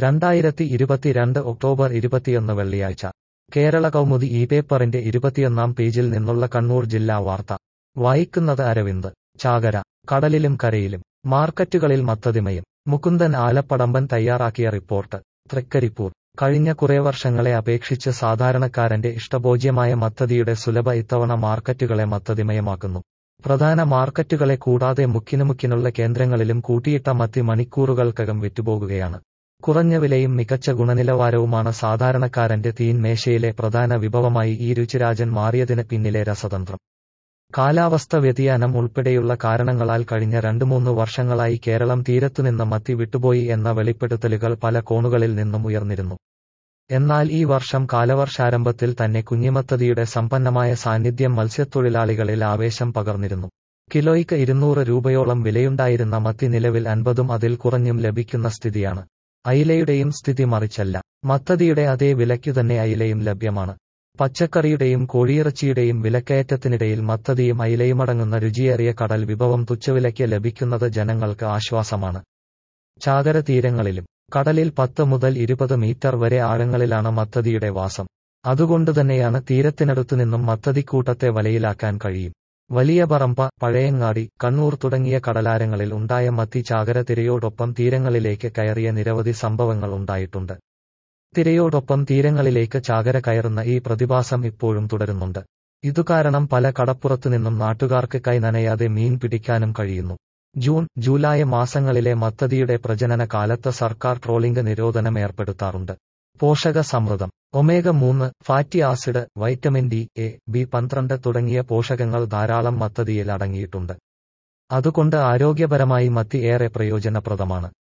രണ്ടായിരത്തി ഇരുപത്തിരണ്ട് ഒക്ടോബർ ഇരുപത്തിയൊന്ന് വെള്ളിയാഴ്ച കേരള കൗമുദി ഈ പേപ്പറിന്റെ ഇരുപത്തിയൊന്നാം പേജിൽ നിന്നുള്ള കണ്ണൂർ ജില്ലാ വാർത്ത വായിക്കുന്നത് അരവിന്ദ് ചാകര കടലിലും കരയിലും മാർക്കറ്റുകളിൽ മത്തതിമയും മുകുന്ദൻ ആലപ്പടമ്പൻ തയ്യാറാക്കിയ റിപ്പോർട്ട് തൃക്കരിപ്പൂർ കഴിഞ്ഞ കുറെ വർഷങ്ങളെ അപേക്ഷിച്ച് സാധാരണക്കാരന്റെ ഇഷ്ടഭോജ്യമായ മത്തതിയുടെ സുലഭ ഇത്തവണ മാർക്കറ്റുകളെ മത്തതിമയമാക്കുന്നു പ്രധാന മാർക്കറ്റുകളെ കൂടാതെ മുക്കിനുമുക്കിനുള്ള കേന്ദ്രങ്ങളിലും കൂട്ടിയിട്ട മത്തി മണിക്കൂറുകൾക്കകം വിറ്റുപോകുകയാണ് കുറഞ്ഞ വിലയും മികച്ച ഗുണനിലവാരവുമാണ് സാധാരണക്കാരന്റെ തീൻമേശയിലെ പ്രധാന വിഭവമായി ഈ രുചിരാജൻ മാറിയതിന് പിന്നിലെ രസതന്ത്രം കാലാവസ്ഥ വ്യതിയാനം ഉൾപ്പെടെയുള്ള കാരണങ്ങളാൽ കഴിഞ്ഞ രണ്ടു മൂന്ന് വർഷങ്ങളായി കേരളം തീരത്തുനിന്ന് മത്തി വിട്ടുപോയി എന്ന വെളിപ്പെടുത്തലുകൾ പല കോണുകളിൽ നിന്നും ഉയർന്നിരുന്നു എന്നാൽ ഈ വർഷം കാലവർഷാരംഭത്തിൽ തന്നെ കുഞ്ഞിമത്തതിയുടെ സമ്പന്നമായ സാന്നിധ്യം മത്സ്യത്തൊഴിലാളികളിൽ ആവേശം പകർന്നിരുന്നു കിലോയ്ക്ക് ഇരുന്നൂറ് രൂപയോളം വിലയുണ്ടായിരുന്ന മത്തി നിലവിൽ അൻപതും അതിൽ കുറഞ്ഞും ലഭിക്കുന്ന സ്ഥിതിയാണ് അയിലയുടെയും സ്ഥിതി മറിച്ചല്ല മത്തതിയുടെ അതേ വിലയ്ക്കു തന്നെ അയിലയും ലഭ്യമാണ് പച്ചക്കറിയുടെയും കോഴിയിറച്ചിയുടെയും വിലക്കയറ്റത്തിനിടയിൽ മത്തതിയും അയിലയുമടങ്ങുന്ന രുചിയേറിയ കടൽ വിഭവം തുച്ഛവിലയ്ക്ക് ലഭിക്കുന്നത് ജനങ്ങൾക്ക് ആശ്വാസമാണ് ചാകര തീരങ്ങളിലും കടലിൽ പത്ത് മുതൽ ഇരുപത് മീറ്റർ വരെ ആഴങ്ങളിലാണ് മത്തതിയുടെ വാസം അതുകൊണ്ടുതന്നെയാണ് തീരത്തിനടുത്തുനിന്നും മത്തതിക്കൂട്ടത്തെ വലയിലാക്കാൻ കഴിയും വലിയ പറമ്പ പഴയങ്ങാടി കണ്ണൂർ തുടങ്ങിയ കടലാരങ്ങളിൽ ഉണ്ടായ മത്തി ചാകര തിരയോടൊപ്പം തീരങ്ങളിലേക്ക് കയറിയ നിരവധി സംഭവങ്ങൾ ഉണ്ടായിട്ടുണ്ട് തിരയോടൊപ്പം തീരങ്ങളിലേക്ക് ചാകര കയറുന്ന ഈ പ്രതിഭാസം ഇപ്പോഴും തുടരുന്നുണ്ട് ഇതുകാരണം പല കടപ്പുറത്തുനിന്നും നാട്ടുകാർക്ക് കൈ നനയാതെ മീൻ പിടിക്കാനും കഴിയുന്നു ജൂൺ ജൂലൈ മാസങ്ങളിലെ മത്തതിയുടെ പ്രജനന കാലത്ത് സർക്കാർ ട്രോളിംഗ് നിരോധനം ഏർപ്പെടുത്താറുണ്ട് പോഷക സമൃദ്ധം ഒമേഗ മൂന്ന് fatty acid vitamin D A B പന്ത്രണ്ട് തുടങ്ങിയ പോഷകങ്ങൾ ധാരാളം മത്തതിയിൽ അടങ്ങിയിട്ടുണ്ട് അതുകൊണ്ട് ആരോഗ്യപരമായി മത്തി ഏറെ പ്രയോജനപ്രദമാണ്